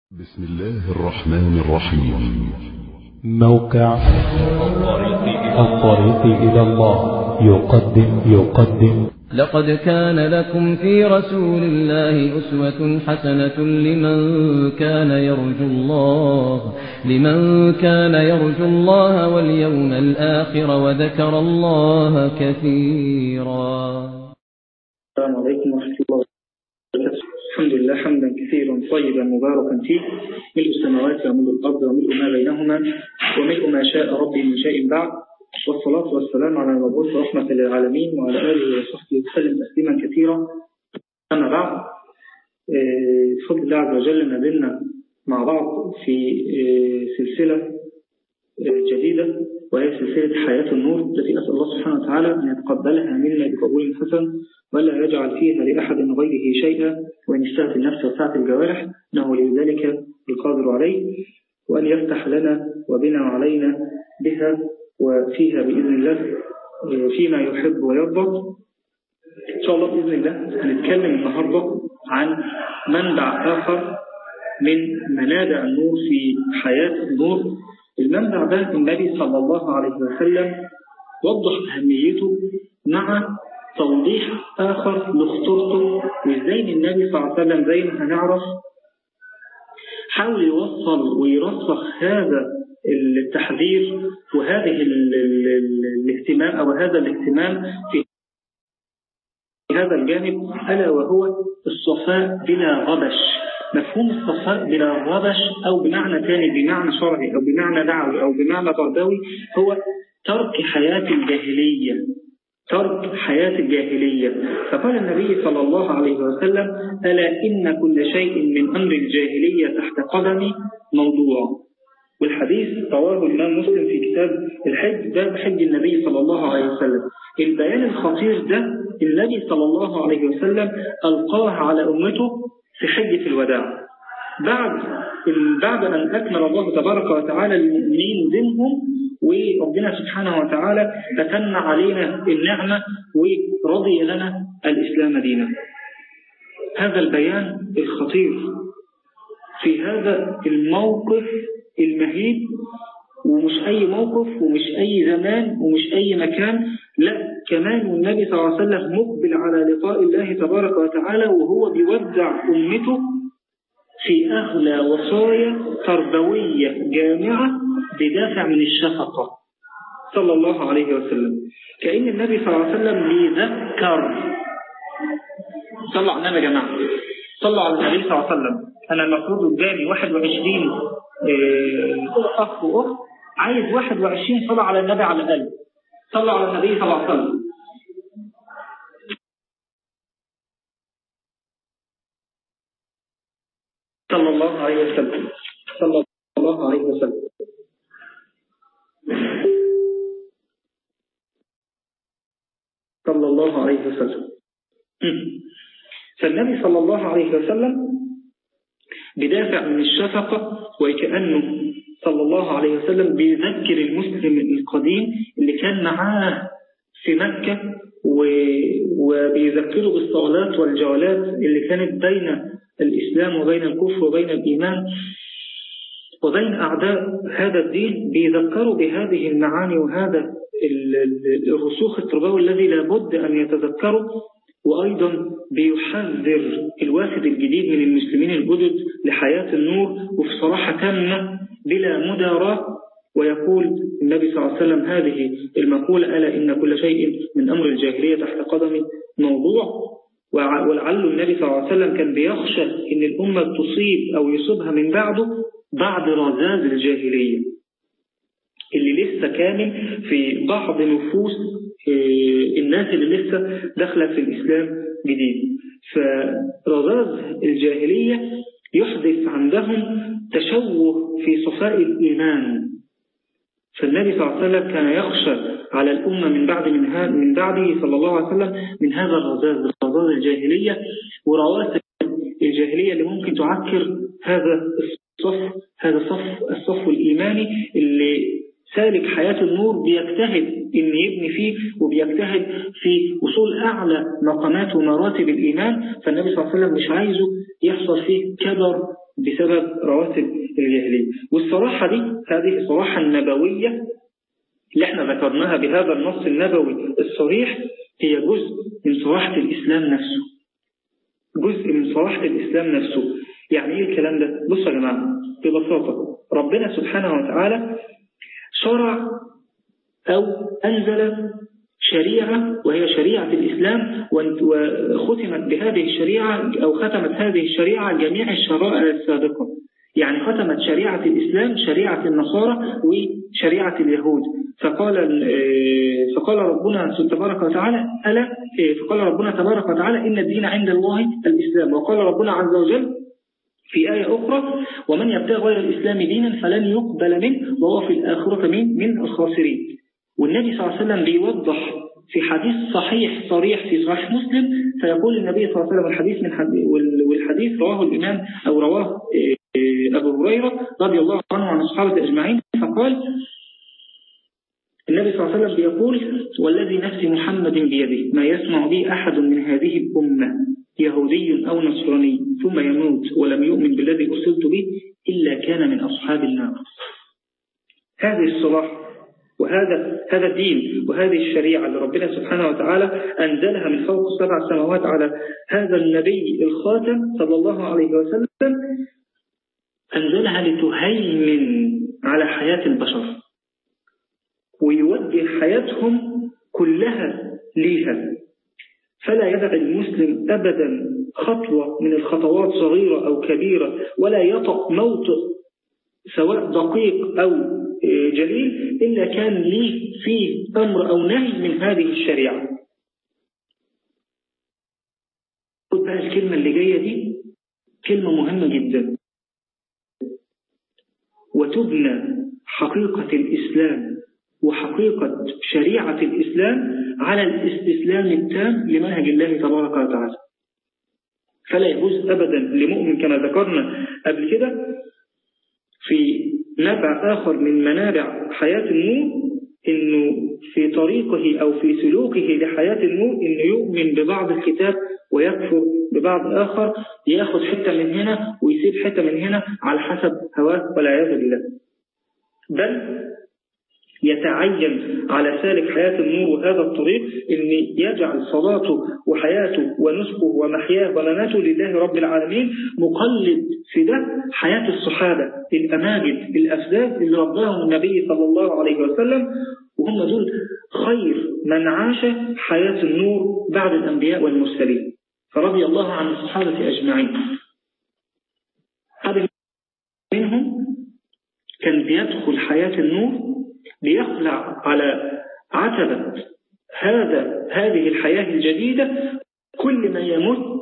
بسم الله الرحمن الرحيم موقع الطريق إلى الله يقدم يقدم لقد كان لكم في رسول الله أسوة حسنة لمن كان يرجو الله لمن كان يرجو الله واليوم الآخر وذكر الله كثيرا السلام عليكم ورحمة الله وبركاته الحمد لله حمدا كثيرا طيبا مباركا فيه ملء السماوات وملء الأرض وملء ما بينهما وملء ما شاء ربي من شيء بعد والصلاة والسلام على المبعوث رحمة للعالمين وعلى آله وصحبه وسلم تسليما كثيرا أما بعد آه، بفضل الله عز وجل ما زلنا مع بعض في آه، سلسلة آه، جديدة وهي سلسلة حياة النور التي أسأل الله سبحانه وتعالى أن يتقبلها منا بقبول حسن ولا يجعل فيها لأحد غيره شيئا وأن يشتهت النفس وسعة الجوارح إنه لذلك القادر عليه وأن يفتح لنا وبنا وعلينا بها وفيها بإذن الله فيما يحب ويرضى إن شاء الله بإذن الله هنتكلم النهاردة عن منبع آخر من منابع النور في حياة النور المنبع ده النبي صلى الله عليه وسلم وضح أهميته مع توضيح آخر لخطورته وإزاي إن النبي صلى الله عليه وسلم زي ما هنعرف حاول يوصل ويرسخ هذا التحذير وهذه ال ال ال الاهتمام أو هذا الاهتمام في هذا الجانب ألا وهو الصفاء بلا غبش مفهوم الصفاء بلا غبش أو بمعنى ثاني بمعنى شرعي أو بمعنى دعوي أو بمعنى تربوي هو ترك حياة الجاهلية ترك حياة الجاهلية فقال النبي صلى الله عليه وسلم ألا إن كل شيء من أمر الجاهلية تحت قدمي موضوع والحديث رواه الإمام مسلم في كتاب الحج ده بحج النبي صلى الله عليه وسلم البيان الخطير ده النبي صلى الله عليه وسلم ألقاه على أمته في حجة الوداع بعد بعد أن أكمل الله تبارك وتعالى المؤمنين دينهم وربنا سبحانه وتعالى أتم علينا النعمة ورضي لنا الإسلام دينا هذا البيان الخطير في هذا الموقف المهيب ومش أي موقف ومش أي زمان ومش أي مكان لا كمان النبي صلى الله عليه وسلم مقبل على لقاء الله تبارك وتعالى وهو بيودع أمته في أغلى وصايا تربوية جامعة بدافع من الشفقة صلى الله عليه وسلم كأن النبي صلى الله عليه وسلم بيذكر صلوا على النبي يا جماعة صلوا على النبي صلى الله عليه وسلم أنا المفروض قدامي 21 أخ وأخت عايز 21 صلاة على النبي على الأقل صلوا على النبي صلى الله عليه وسلم صلى الله عليه وسلم صلى الله عليه وسلم صلى الله عليه وسلم فالنبي صلى الله عليه وسلم بدافع من الشفقة وكأنه صلى الله عليه وسلم بيذكر المسلم القديم اللي كان معاه في مكة وبيذكره بالصولات والجولات اللي كانت بين الإسلام وبين الكفر وبين الإيمان وبين أعداء هذا الدين بيذكروا بهذه المعاني وهذا الرسوخ التربوي الذي لابد أن يتذكره وأيضا بيحذر الوافد الجديد من المسلمين الجدد لحياة النور وفي صراحة تامة بلا مداراة ويقول النبي صلى الله عليه وسلم هذه المقولة ألا إن كل شيء من أمر الجاهلية تحت قدمي موضوع ولعل النبي صلى الله عليه وسلم كان بيخشى إن الأمة تصيب أو يصيبها من بعده بعد رذاذ الجاهلية اللي لسه كامل في بعض نفوس الناس اللي لسه داخله في الإسلام جديد فرذاذ الجاهلية يحدث عندهم تشوه في صفاء الإيمان فالنبي صلى الله عليه وسلم كان يخشى على الأمة من بعد من, من بعده صلى الله عليه وسلم من هذا الرذاذ رذاذ الجاهلية ورواسب الجاهلية اللي ممكن تعكر هذا الصف هذا الصف الصف الإيماني اللي سالك حياة النور بيجتهد إن يبني فيه وبيجتهد في وصول أعلى مقامات ومراتب الإيمان فالنبي صلى الله عليه وسلم مش عايزه يحصل فيه كبر بسبب رواتب الجاهلية والصراحة دي هذه الصراحة النبوية اللي احنا ذكرناها بهذا النص النبوي الصريح هي جزء من صراحة الإسلام نفسه جزء من صراحة الإسلام نفسه يعني ايه الكلام ده بصوا يا جماعة ببساطة ربنا سبحانه وتعالى شرع أو أنزل شريعة وهي شريعة الإسلام وختمت بهذه الشريعة أو ختمت هذه الشريعة جميع الشرائع السابقة يعني ختمت شريعة الإسلام شريعة النصارى وشريعة اليهود فقال فقال ربنا تبارك وتعالى ألا فقال ربنا تبارك وتعالى إن الدين عند الله الإسلام وقال ربنا عز وجل في آية أخرى ومن يبتغي غير الإسلام دينا فلن يقبل منه وهو في الآخرة من من الخاسرين والنبي صلى الله عليه وسلم بيوضح في حديث صحيح صريح في صحيح مسلم فيقول النبي صلى الله عليه وسلم الحديث من حديث والحديث رواه الإمام أو رواه أبو هريرة رضي الله عنه وعن الصحابة أجمعين فقال النبي صلى الله عليه وسلم بيقول والذي نفس محمد بيده ما يسمع به أحد من هذه الأمة يهودي أو نصراني ثم يموت ولم يؤمن بالذي أرسلت به إلا كان من أصحاب النار هذه الصلاح وهذا هذا الدين وهذه الشريعة اللي ربنا سبحانه وتعالى أنزلها من فوق سبع سماوات على هذا النبي الخاتم صلى الله عليه وسلم أنزلها لتهيمن على حياة البشر ويوجه حياتهم كلها ليها فلا يدع المسلم أبدا خطوة من الخطوات صغيرة أو كبيرة ولا يطأ موطئ سواء دقيق أو جليل إلا كان ليه فيه أمر أو نهي من هذه الشريعة خد بقى الكلمة اللي جاية دي كلمة مهمة جدا وتبنى حقيقة الإسلام وحقيقة شريعة الإسلام على الاستسلام التام لمنهج الله تبارك وتعالى فلا يجوز أبدا لمؤمن كما ذكرنا قبل كده في نبع آخر من منابع حياة النور إنه في طريقه أو في سلوكه لحياة النور إنه يؤمن ببعض الكتاب ويكفر ببعض آخر ياخد حتة من هنا ويسيب حتة من هنا على حسب هواه والعياذ بالله بل يتعين على سالك حياة النور وهذا الطريق أن يجعل صلاته وحياته ونسكه ومحياه ومماته لله رب العالمين مقلد في ده حياة الصحابة الأماجد الأفداد اللي رباهم النبي صلى الله عليه وسلم وهم دول خير من عاش حياة النور بعد الأنبياء والمرسلين فرضي الله عن الصحابة أجمعين هذا منهم كان بيدخل حياة النور ليخلع على عتبة هذا هذه الحياة الجديدة كل ما يمت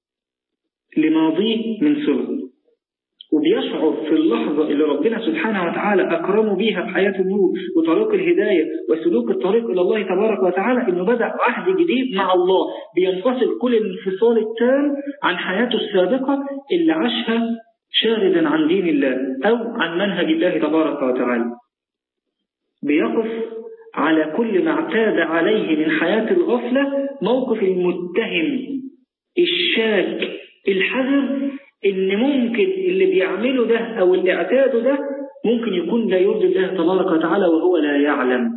لماضيه من صغر وبيشعر في اللحظة اللي ربنا سبحانه وتعالى أكرمه بيها في حياة النور وطريق الهداية وسلوك الطريق إلى الله تبارك وتعالى إنه بدأ عهد جديد مع الله بينفصل كل الانفصال التام عن حياته السابقة اللي عاشها شاردا عن دين الله أو عن منهج الله تبارك وتعالى بيقف على كل ما اعتاد عليه من حياة الغفلة موقف المتهم الشاك الحذر ان ممكن اللي بيعمله ده او اللي اعتاده ده ممكن يكون لا يرضي الله تبارك وتعالى وهو لا يعلم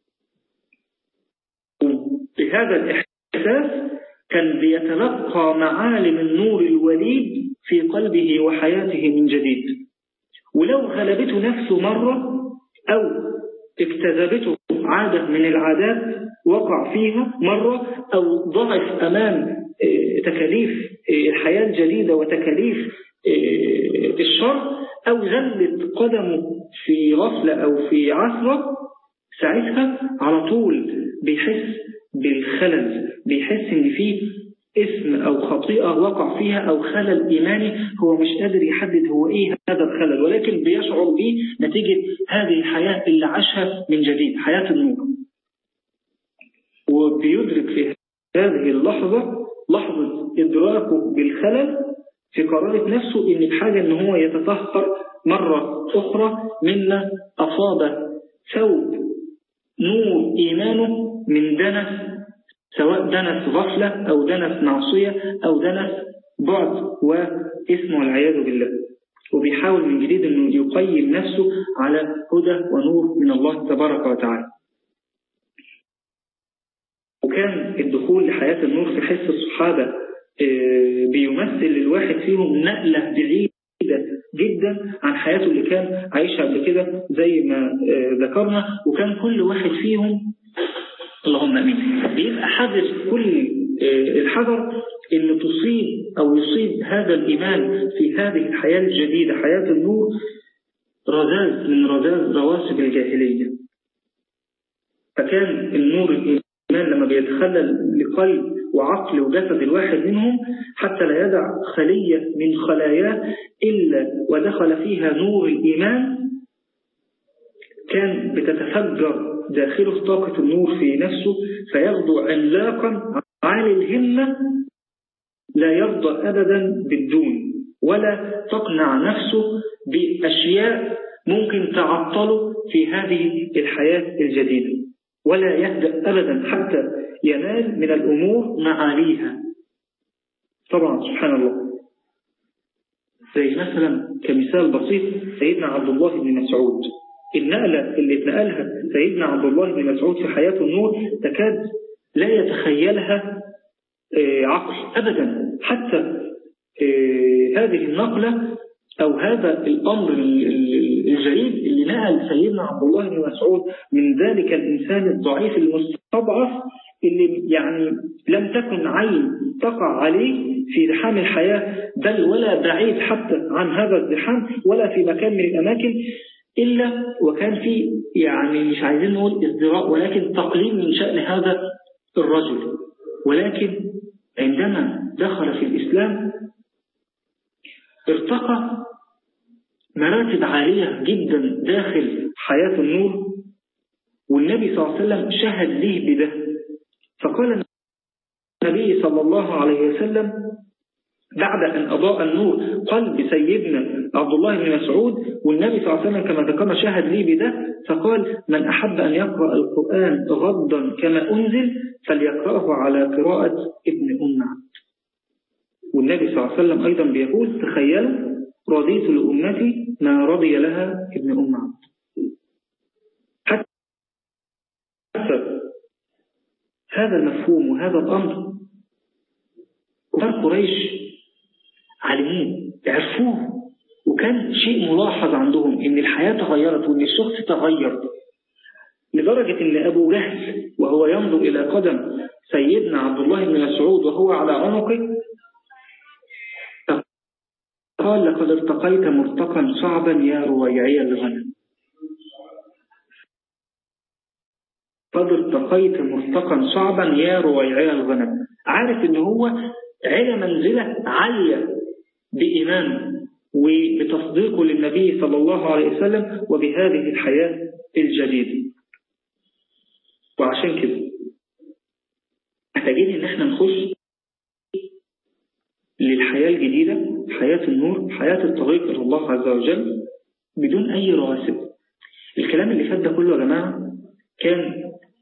بهذا الإحساس كان بيتلقى معالم النور الوليد في قلبه وحياته من جديد ولو غلبته نفسه مرة أو اكتذبته عادة من العادات وقع فيها مرة أو ضعف أمام تكاليف الحياة الجديدة وتكاليف الشر أو زلت قدمه في غفلة أو في عثرة ساعتها على طول بيحس بالخلل بيحس ان فيه اسم او خطيئة وقع فيها او خلل ايماني هو مش قادر يحدد هو ايه هذا الخلل ولكن بيشعر به نتيجة هذه الحياة اللي عاشها من جديد حياة النور وبيدرك في هذه اللحظة لحظة إدراكه بالخلل في قرارة نفسه إن بحاجة إن هو يتطهر مرة أخرى مما أصاب ثوب نور إيمانه من دنس سواء دنس غفلة أو دنس معصية أو دنس بعد واسم والعياذ بالله بيحاول من جديد أنه يقيم نفسه على هدى ونور من الله تبارك وتعالى وكان الدخول لحياة النور في حس الصحابة بيمثل للواحد فيهم نقلة بعيدة جدا عن حياته اللي كان عايشها قبل كده زي ما ذكرنا وكان كل واحد فيهم اللهم امين بيبقى حذر كل الحذر ان تصيب او يصيب هذا الايمان في هذه الحياه الجديده حياه النور رذاذ من رذاذ رواسب الجاهليه فكان النور الايمان لما بيتخلل لقلب وعقل وجسد الواحد منهم حتى لا يدع خليه من خلاياه الا ودخل فيها نور الايمان كان بتتفجر داخله طاقة النور في نفسه فيغدو علاقا عالي الهمة لا يرضى أبدا بالدون ولا تقنع نفسه بأشياء ممكن تعطله في هذه الحياة الجديدة ولا يهدأ أبدا حتى ينال من الأمور معاليها طبعا سبحان الله زي مثلا كمثال بسيط سيدنا عبد الله بن مسعود النقلة اللي اتنقلها سيدنا عبد الله بن مسعود في حياته النور تكاد لا يتخيلها عقل أبدا حتى هذه النقلة أو هذا الأمر الجديد اللي نقل سيدنا عبد الله بن مسعود من ذلك الإنسان الضعيف المستضعف اللي يعني لم تكن عين تقع عليه في زحام الحياة بل ولا بعيد حتى عن هذا الزحام ولا في مكان من الأماكن إلا وكان في يعني مش عايزين نقول ازدراء ولكن تقليل من شأن هذا الرجل ولكن عندما دخل في الإسلام ارتقى مراتب عالية جدا داخل حياة النور والنبي صلى الله عليه وسلم شهد ليه بده فقال النبي صلى الله عليه وسلم بعد أن أضاء النور قلب سيدنا عبد الله بن مسعود والنبي صلى الله عليه وسلم كما ذكرنا شاهد لي بده فقال من أحب أن يقرأ القرآن غضا كما أنزل فليقرأه على قراءة ابن أم عبد والنبي صلى الله عليه وسلم أيضا بيقول تخيلوا رضيت لأمتي ما رضي لها ابن أم عبد حتى هذا المفهوم وهذا الأمر كفار قريش علموه عرفوه وكان شيء ملاحظ عندهم ان الحياة تغيرت وان الشخص تغير لدرجة ان ابو جهل وهو ينظر الى قدم سيدنا عبد الله بن مسعود وهو على عنقه قال لقد ارتقيت مرتقا صعبا يا رويعي الغنم قد ارتقيت مرتقا صعبا يا رويعي الغنم عارف ان هو على منزلة عالية بإيمانه وبتصديقه للنبي صلى الله عليه وسلم وبهذه الحياة الجديدة وعشان كده محتاجين ان احنا نخش للحياة الجديدة حياة النور حياة الطريق إلى الله عز وجل بدون أي رواسب الكلام اللي فات ده كله يا جماعة كان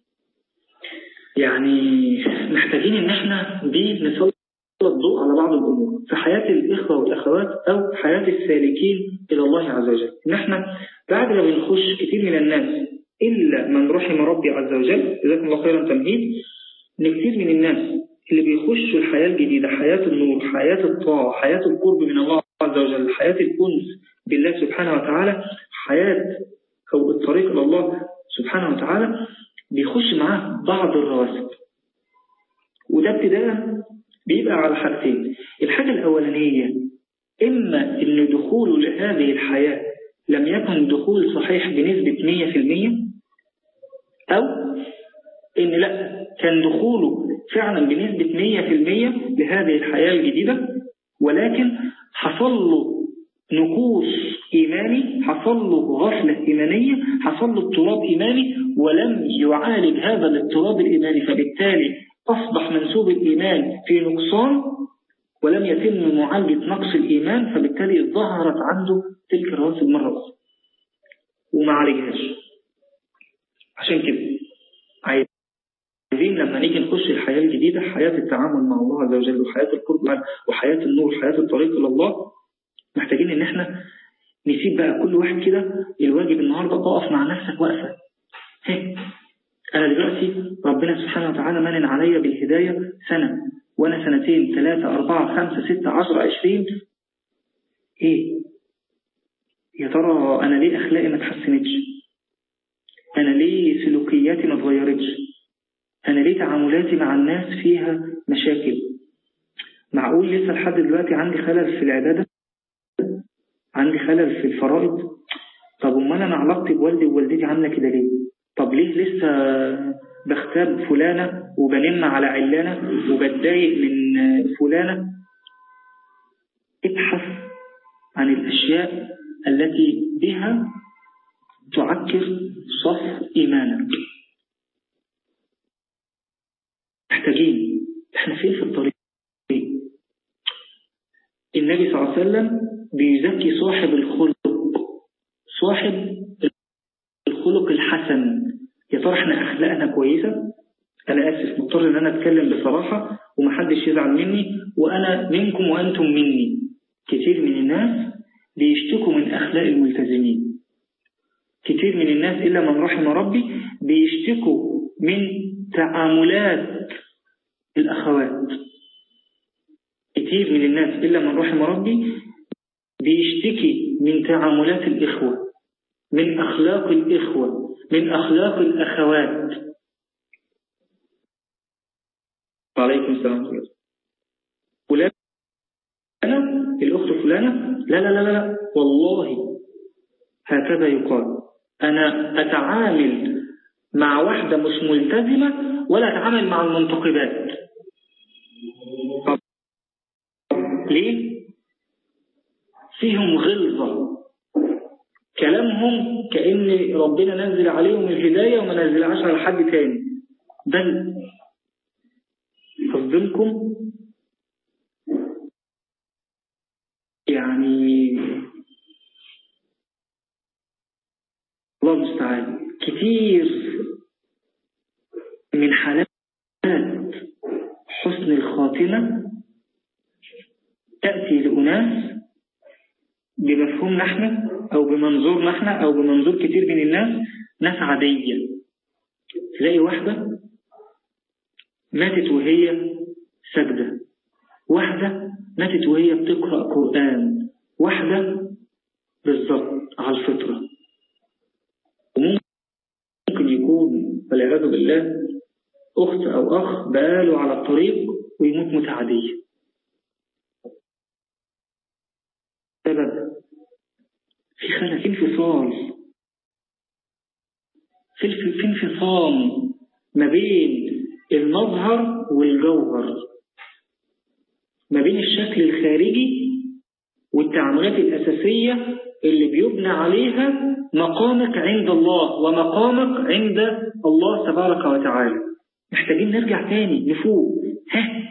يعني محتاجين ان احنا دي نسلط الضوء على بعض الامور في حياة الاخوة والاخوات او حياة السالكين الى الله عز وجل ان احنا بعد ما بنخش كتير من الناس الا من رحم ربي عز وجل جزاكم الله خيرا تمهيد ان كتير من الناس اللي بيخشوا الحياة الجديدة حياة النور حياة الطاعة حياة القرب من الله عز وجل حياة الأنس بالله سبحانه وتعالى حياة أو الطريق إلى الله سبحانه وتعالى بيخش معاه بعض الرواسب وده ابتداء بيبقى على حاجتين الحاجة الأولانية إما إن دخوله لهذه الحياة لم يكن دخول صحيح بنسبة 100% أو إن لا كان دخوله فعلا بنسبة 100% لهذه الحياة الجديدة ولكن حصل له نقوص إيماني حصل له غفلة إيمانية حصل له اضطراب إيماني ولم يعالج هذا الاضطراب الإيماني فبالتالي أصبح منسوب الإيمان في نقصان ولم يتم معالجة نقص الإيمان فبالتالي ظهرت عنده تلك الرواسب مرة أخرى وما عالجهاش عشان كده عايزين لما نيجي نخش الحياة الجديدة حياة التعامل مع الله عز وجل وحياة القرب وحياة النور وحياة الطريق إلى الله محتاجين ان احنا نسيب بقى كل واحد كده الواجب النهاردة اقف مع نفسك وقفة هي. أنا دلوقتي ربنا سبحانه وتعالى منن عليا بالهداية سنة وأنا سنتين ثلاثة أربعة خمسة ستة عشرة عشرين إيه يا ترى أنا ليه أخلاقي ما تحسنتش أنا ليه سلوكياتي ما اتغيرتش أنا ليه تعاملاتي مع الناس فيها مشاكل معقول لسه لحد دلوقتي عندي خلل في العبادة عندي خلل في الفرائض طب امال انا علاقتي بوالدي ووالدتي عامله كده ليه طب ليه لسه بختاب فلانة وبنم على علانة وبتضايق من فلانة ابحث عن الأشياء التي بها تعكر صف إيمانك محتاجين احنا فين في الطريق النبي صلى الله عليه وسلم بيزكي صاحب الخلق صاحب الخلق الحسن يا ترى احنا اخلاقنا كويسة انا اسف مضطر ان انا اتكلم بصراحة ومحدش يزعل مني وانا منكم وانتم مني كتير من الناس بيشتكوا من اخلاق الملتزمين كتير من الناس الا من رحم ربي بيشتكوا من تعاملات الاخوات كتير من الناس الا من رحم ربي بيشتكي من تعاملات الاخوه من اخلاق الاخوه من أخلاق الأخوات وعليكم السلام عليكم فلانة الأخت فلانة لا لا لا لا والله هكذا يقال أنا أتعامل مع واحدة مش ملتزمة ولا أتعامل مع المنتقبات ليه؟ فيهم غلظة كلامهم كأن ربنا نزل عليهم الهداية وما نزلهاش على حد تاني بل أصدمكم يعني الله المستعان كتير من حالات حسن الخاتمة تأتي لأناس بمفهومنا احنا او بمنظورنا احنا او بمنظور كتير من الناس ناس عادية تلاقي واحدة ماتت وهي سجدة واحدة ماتت وهي بتقرأ قرآن واحدة بالظبط على الفطرة وممكن يكون والعياذ بالله أخت أو أخ بقاله على الطريق ويموت متعدية سبب في خلل في انفصال في في انفصام ما بين المظهر والجوهر ما بين الشكل الخارجي والتعاملات الأساسية اللي بيبنى عليها مقامك عند الله ومقامك عند الله تبارك وتعالى محتاجين نرجع تاني نفوق ها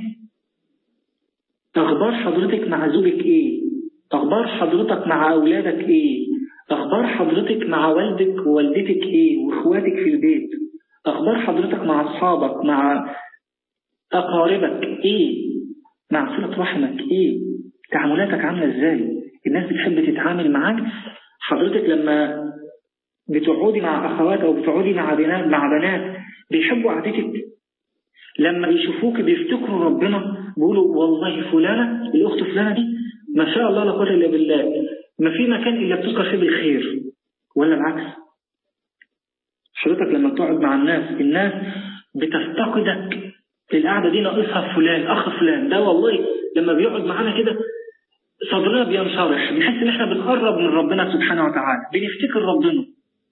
أخبار حضرتك مع زوجك إيه أخبار حضرتك مع أولادك إيه أخبار حضرتك مع والدك ووالدتك إيه وإخواتك في البيت أخبار حضرتك مع أصحابك مع أقاربك إيه مع صلة رحمك إيه تعاملاتك عاملة إزاي الناس بتحب تتعامل معاك حضرتك لما بتقعدي مع أخوات أو بتقعدي مع بنات مع بنات بيحبوا قعدتك لما بيشوفوك بيفتكروا ربنا بيقولوا والله فلانة الأخت فلانة دي ما شاء الله لا قوه الا بالله ما في مكان الا بتذكر فيه بالخير ولا العكس حضرتك لما تقعد مع الناس الناس بتفتقدك القعده دي ناقصها فلان اخ فلان ده والله لما بيقعد معانا كده صدرنا بينشرح بنحس ان احنا بنقرب من ربنا سبحانه وتعالى بنفتكر ربنا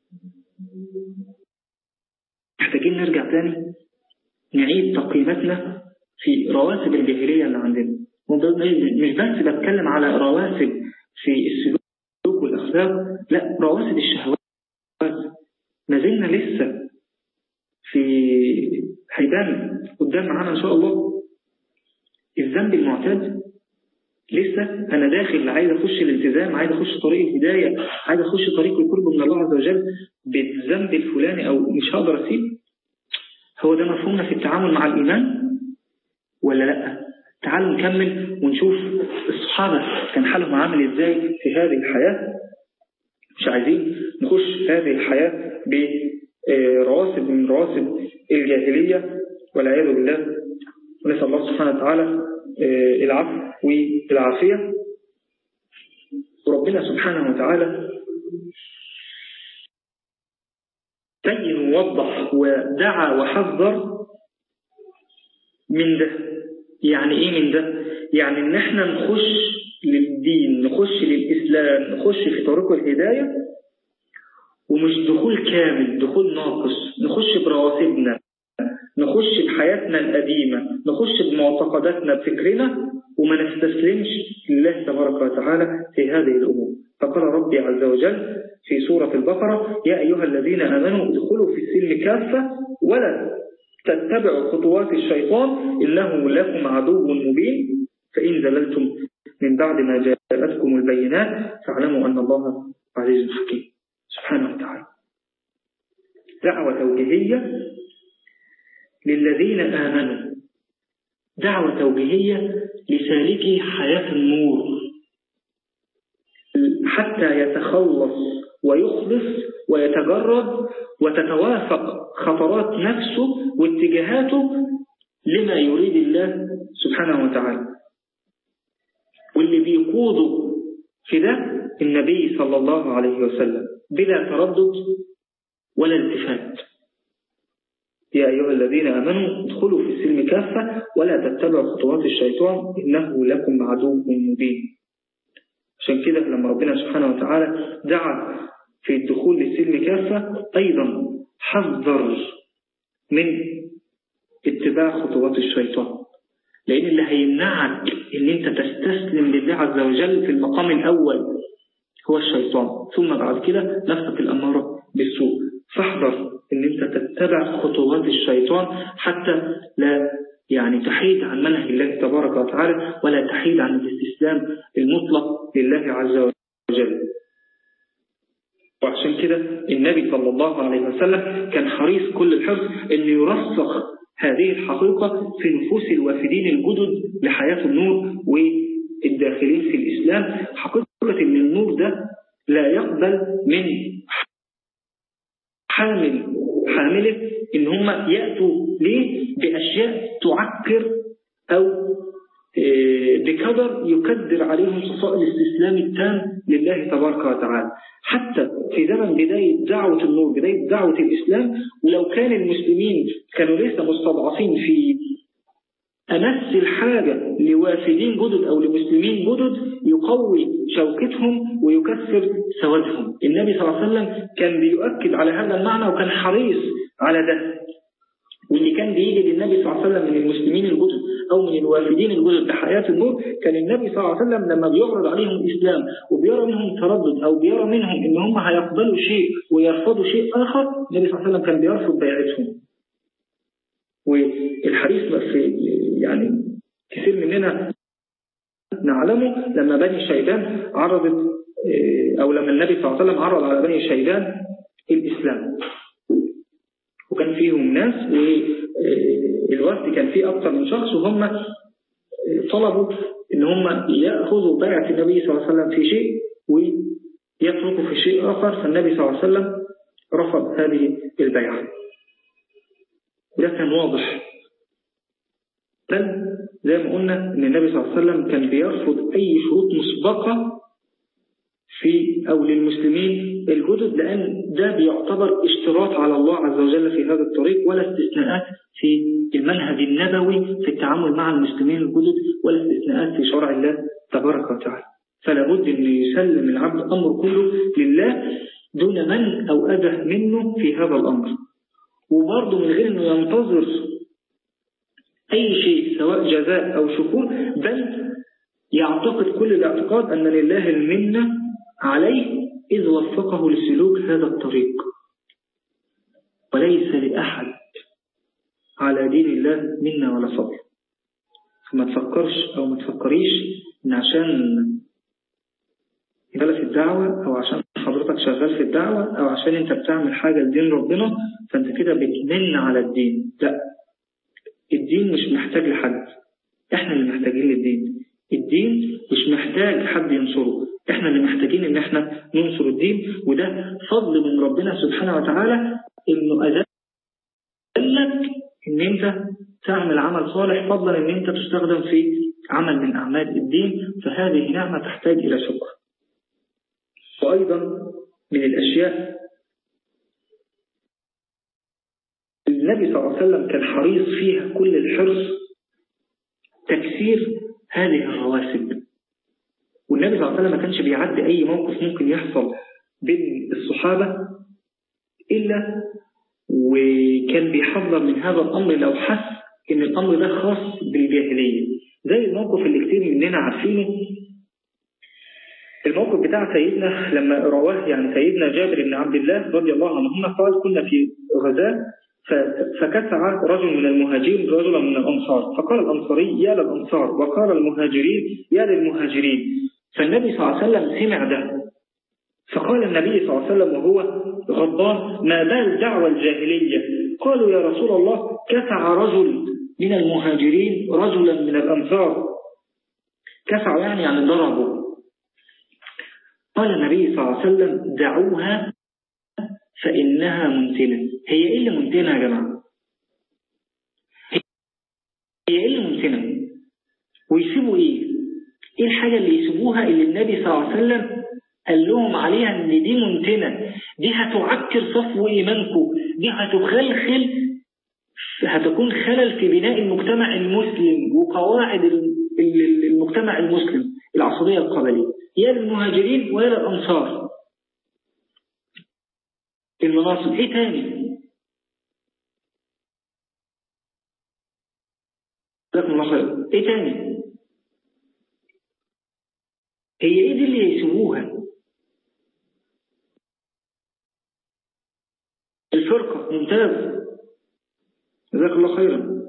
محتاجين نرجع تاني نعيد تقييماتنا في رواتب الجاهليه اللي عندنا مش بس بتكلم على رواسب في السلوك والأخلاق لا رواسب الشهوات ما زلنا لسه في هيبان قدام معانا إن شاء الله الذنب المعتاد لسه أنا داخل عايز أخش الالتزام عايز أخش طريق الهداية عايز أخش طريق القرب من الله عز وجل بالذنب الفلاني أو مش هقدر أسيب هو ده مفهومنا في التعامل مع الإيمان ولا لأ تعالوا نكمل ونشوف الصحابة كان حالهم عامل ازاي في هذه الحياة مش عايزين نخش هذه الحياة برواسب من رواسب الجاهلية والعياذ بالله ونسأل الله سبحانه وتعالى العفو والعافية وربنا سبحانه وتعالى بين ووضح ودعا وحذر من ده يعني ايه من ده يعني ان احنا نخش للدين نخش للإسلام نخش في طريق الهداية ومش دخول كامل دخول ناقص نخش برواسبنا نخش بحياتنا القديمة نخش بمعتقداتنا بفكرنا وما نستسلمش لله تبارك وتعالى في هذه الأمور فقال ربي عز وجل في سورة البقرة يا أيها الذين آمنوا ادخلوا في السلم كافة ولا تتبعوا خطوات الشيطان إنه لكم عدو مبين فإن زللتم من بعد ما جاءتكم البينات فاعلموا أن الله عزيز حكيم سبحانه وتعالى دعوة توجيهية للذين آمنوا دعوة توجيهية لسالكي حياة النور حتى يتخلص ويخلص ويتجرد وتتوافق خطرات نفسه واتجاهاته لما يريد الله سبحانه وتعالى واللي بيقوده في ده النبي صلى الله عليه وسلم بلا تردد ولا التفات يا أيها الذين آمنوا ادخلوا في السلم كافة ولا تتبعوا خطوات الشيطان إنه لكم عدو مبين عشان كده لما ربنا سبحانه وتعالى دعا في الدخول للسلم كافة أيضا حذر من اتباع خطوات الشيطان لأن اللي هيمنعك ان انت تستسلم لله عز وجل في المقام الأول هو الشيطان ثم بعد كده نفسك الأمارة بالسوء فاحذر ان انت تتبع خطوات الشيطان حتى لا يعني تحيد عن منهج الله تبارك وتعالى ولا تحيد عن الاستسلام المطلق لله عز وجل وعشان كده النبي صلى الله عليه وسلم كان حريص كل الحرص أن يرسخ هذه الحقيقة في نفوس الوافدين الجدد لحياة النور والداخلين في الإسلام حقيقة أن النور ده لا يقبل من حامل حاملة ان هم يأتوا ليه بأشياء تعكر أو بقدر يكدر عليهم صفاء الاستسلام التام لله تبارك وتعالى حتى في زمن بداية دعوة النور بداية دعوة الإسلام ولو كان المسلمين كانوا لسه مستضعفين في أمس الحاجة لوافدين جدد أو لمسلمين جدد يقوي شوكتهم ويكسر سوادهم النبي صلى الله عليه وسلم كان بيؤكد على هذا المعنى وكان حريص على ده واللي كان بيجي للنبي صلى الله عليه وسلم من المسلمين الجدد أو من الوافدين الجدد بحياة النور كان النبي صلى الله عليه وسلم لما بيعرض عليهم الإسلام وبيرى منهم تردد أو بيرى منهم إن هم هيقبلوا شيء ويرفضوا شيء آخر النبي صلى الله عليه وسلم كان بيرفض بيعتهم والحديث في يعني كثير مننا نعلمه لما بني شيبان عرضت أو لما النبي صلى الله عليه وسلم عرض على بني شيبان الإسلام وكان فيهم ناس والوفد كان فيه أكثر من شخص وهم طلبوا إن هم يأخذوا بيعة النبي صلى الله عليه وسلم في شيء ويتركوا في شيء آخر فالنبي صلى الله عليه وسلم رفض هذه البيعة وده كان واضح بل زي ما قلنا ان النبي صلى الله عليه وسلم كان بيرفض اي شروط مسبقة في او للمسلمين الجدد لان ده بيعتبر اشتراط على الله عز وجل في هذا الطريق ولا استثناءات في المنهج النبوي في التعامل مع المسلمين الجدد ولا استثناءات في شرع الله تبارك وتعالى فلا بد ان يسلم العبد امر كله لله دون من او اذى منه في هذا الامر وبرضه من غير انه ينتظر أي شيء سواء جزاء أو شكور بل يعتقد كل الاعتقاد أن لله المنة عليه إذ وفقه لسلوك هذا الطريق وليس لأحد على دين الله منا ولا فضل فما تفكرش أو ما تفكريش إن عشان في الدعوة أو عشان حضرتك شغال في الدعوة أو عشان أنت بتعمل حاجة لدين ربنا فأنت كده بتمن على الدين لا الدين مش محتاج لحد احنا اللي محتاجين للدين الدين مش محتاج حد ينصره احنا اللي محتاجين ان احنا ننصر الدين وده فضل من ربنا سبحانه وتعالى انه اذلك ان انت تعمل عمل صالح فضلا ان انت تستخدم في عمل من اعمال الدين فهذه نعمة تحتاج الى شكر وايضا من الاشياء النبي صلى الله عليه وسلم كان حريص فيها كل الحرص تكسير هذه الرواسب والنبي صلى الله عليه وسلم ما كانش بيعدي أي موقف ممكن يحصل بين الصحابة إلا وكان بيحذر من هذا الأمر لو حس إن الأمر ده خاص بالجاهلية زي الموقف اللي كتير مننا عارفينه الموقف بتاع سيدنا لما رواه يعني سيدنا جابر بن عبد الله رضي الله عنهما قال كنا في غزاة فكسع رجل من المهاجرين رجلا من الأنصار فقال الأنصاري يا للأنصار وقال المهاجرين يا للمهاجرين فالنبي صلى الله عليه وسلم سمع ده فقال النبي صلى الله عليه وسلم وهو غضبان ما بال دعوى الجاهلية قالوا يا رسول الله كسع رجل من المهاجرين رجلا من الأنصار كسع يعني يعني ضربه قال النبي صلى الله عليه وسلم دعوها فإنها منتنة هي إيه اللي منتنة يا جماعة هي إيه اللي منتنة ويسيبوا إيه إيه الحاجة اللي يسيبوها اللي النبي صلى الله عليه وسلم قال لهم عليها إن دي منتنة دي هتعكر صفو إيمانكم دي هتخلخل هتكون خلل في بناء المجتمع المسلم وقواعد المجتمع المسلم العصبية القبلية يا للمهاجرين ويا للأنصار المناصب ايه تاني لكم الله خير ايه تاني هي ايه دي اللي يسيبوها الفرقة ممتاز جزاك الله خيرا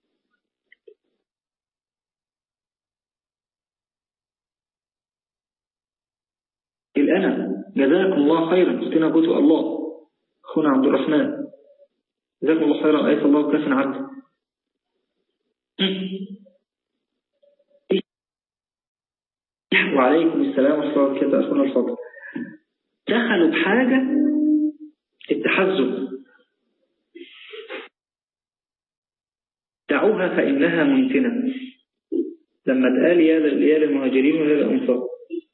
الأنا جزاكم الله خيرا استنا قلت الله أخونا عبد الرحمن جزاكم الله خيرا أيس الله كاف عبد وعليكم السلام ورحمة الله وبركاته أخونا الفضل دخلوا بحاجة التحزب دعوها فإنها منتنة لما اتقال يا للمهاجرين ويا للأنصار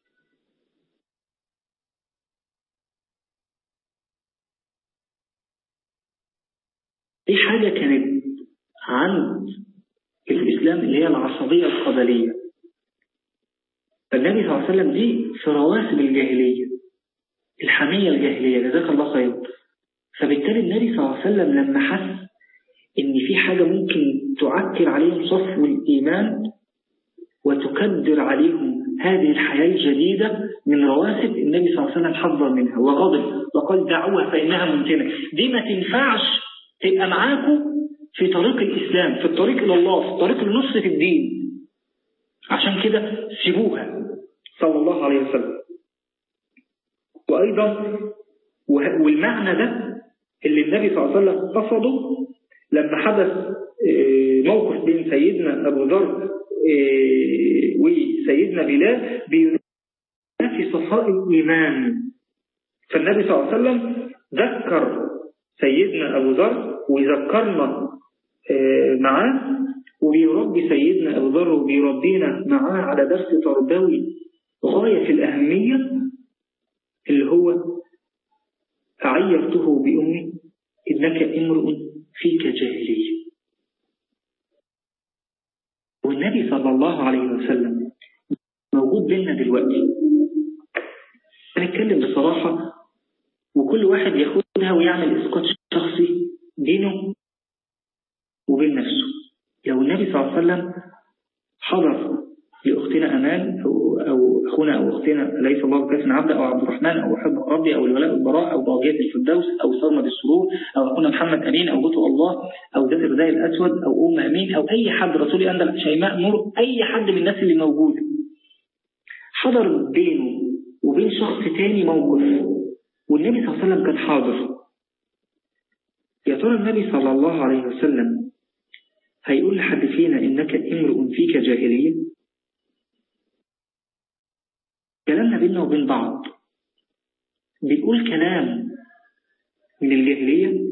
دي حاجة كانت عند الإسلام اللي هي العصبية القبلية فالنبي صلى الله عليه وسلم دي في رواسب الجاهلية الحمية الجاهلية جزاك الله خير فبالتالي النبي صلى الله عليه وسلم لما حس إن في حاجة ممكن تعكر عليهم صفو الإيمان وتكدر عليهم هذه الحياة الجديدة من رواسب النبي صلى الله عليه وسلم حذر منها وغضب وقال دعوها فإنها ممتنة دي ما تنفعش تبقى معاكم في طريق الإسلام في الطريق إلى الله في الطريق لنصرة الدين عشان كده سيبوها صلى الله عليه وسلم وأيضا والمعنى ده اللي النبي صلى الله عليه وسلم قصده لما حدث موقف بين سيدنا أبو ذر وسيدنا بلال في صفاء الإيمان فالنبي صلى الله عليه وسلم ذكر سيدنا أبو ذر ويذكرنا معاه وبيربي سيدنا أبو ذر وبيربينا معاه على درس تربوي غاية في الأهمية اللي هو عيرته بأمي إنك امرؤ فيك جاهلية والنبي صلى الله عليه وسلم موجود بيننا دلوقتي هنتكلم بصراحة وكل واحد ياخدها ويعمل اسقاط شخصي بينه وبين نفسه لو النبي صلى الله عليه وسلم حضر لأختنا أمان أو, أو أخونا أو أختنا ليس الله كاف عبد أو عبد الرحمن أو حب ربي أو الولاء والبراء أو باغية الفردوس أو صرمد السرور أو أخونا محمد أمين أو بطء الله أو ذات الرداء الأسود أو أم أمين أو أي حد رسولي أندل شيماء نور أي حد من الناس اللي موجود حضر بينه وبين شخص تاني موقف والنبي صلى الله عليه وسلم كان حاضر يا ترى النبي صلى الله عليه وسلم هيقول لحد فينا إنك امرؤ فيك جاهلية كلامنا بيننا وبين بعض بيقول كلام من الجاهلية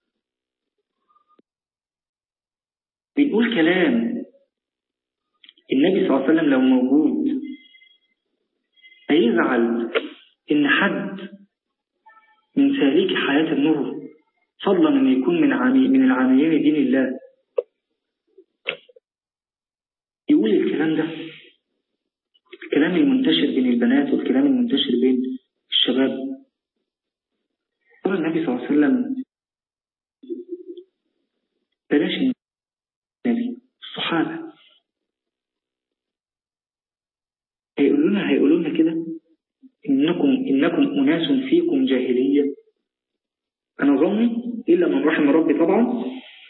بيقول كلام النبي صلى الله عليه وسلم لو موجود هيزعل إن حد من سالك حياة النور فضلا أن يكون من عامي من العاملين دين الله يقول الكلام ده الكلام المنتشر بين البنات والكلام المنتشر بين الشباب قال النبي صلى الله عليه وسلم بلاش النبي الصحابة هيقولوا لنا هيقولوا لنا كده إنكم إنكم أناس فيكم جاهلية أنا ظني إلا من رحم ربي طبعا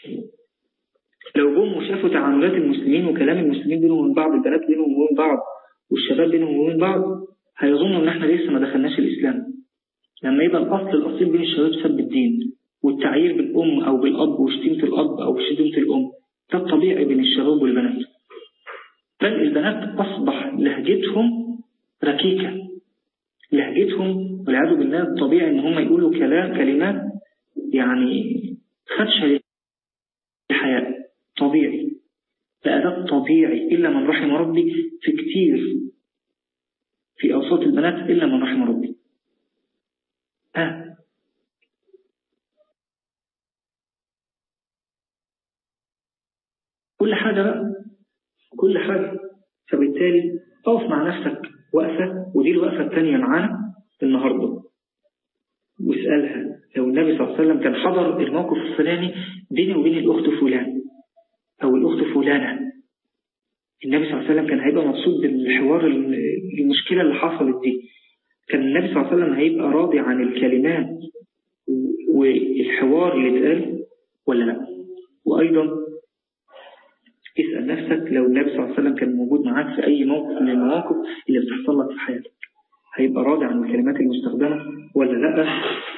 لو جم وشافوا تعاملات المسلمين وكلام المسلمين بينهم وبين بعض البنات بينهم وبين بعض والشباب بينهم وبين بعض هيظنوا إن إحنا لسه ما دخلناش الإسلام لما يبقى الأصل الأصيل بين الشباب سب الدين والتعيير بالأم أو بالأب وشتيمة الأب أو شتيمة الأم ده الطبيعي بين الشباب والبنات بل البنات أصبح لهجتهم ركيكة لهجتهم والعياذ بالله الطبيعي ان هم يقولوا كلام كلمات يعني خدشة للحياة طبيعي بقى ده طبيعي إلا من رحم ربي في كتير في أوساط البنات إلا من رحم ربي ها كل حاجة بقى كل حاجة فبالتالي اقف مع نفسك وقفة ودي الوقفة الثانية معانا النهاردة واسألها لو النبي صلى الله عليه وسلم كان حضر الموقف الفلاني بيني وبين الأخت فلان أو الأخت فلانة النبي صلى الله عليه وسلم كان هيبقى مبسوط بالحوار المشكلة اللي حصلت دي كان النبي صلى الله عليه وسلم هيبقى راضي عن الكلمات والحوار اللي اتقال ولا لا وأيضا اسأل نفسك لو النبي صلى الله عليه وسلم كان موجود معاك في أي موقف من المواقف اللي بتحصل لك في حياتك هيبقى راضي عن الكلمات المستخدمة ولا لا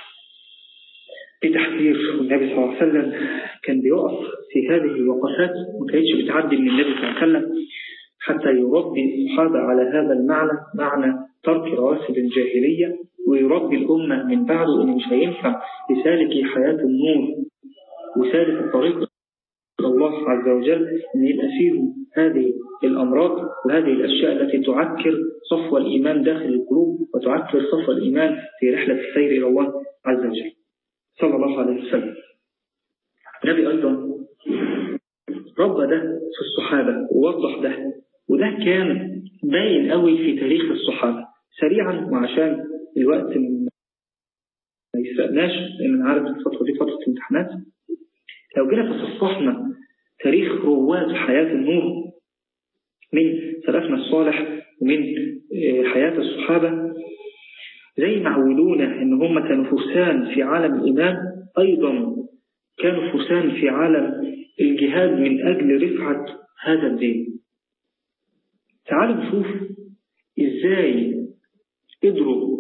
بتحذير والنبي صلى الله عليه وسلم كان بيقف في هذه الوقفات ما كانتش بتعدي من النبي صلى الله عليه وسلم حتى يربي الصحابة على هذا المعنى معنى ترك رواسب الجاهلية ويربي الأمة من بعده إن مش هينفع لسالك حياة النور وسالك الطريق الله عز وجل أن يبقى فيهم هذه الأمراض وهذه الأشياء التي تعكر صفو الإيمان داخل القلوب وتعكر صفو الإيمان في رحلة السير إلى الله عز وجل صلى الله عليه وسلم النبي أيضا ربى ده في الصحابة ووضح ده وده كان باين قوي في تاريخ الصحابة سريعا وعشان الوقت ما يسرقناش لأن أنا عارف الفترة دي فترة امتحانات لو جينا تصفحنا تاريخ رواد حياة النور من سلفنا الصالح ومن حياة الصحابة زي ما عودونا ان هم كانوا فرسان في عالم الإيمان أيضا كانوا فرسان في عالم الجهاد من أجل رفعة هذا الدين تعالوا نشوف إزاي قدروا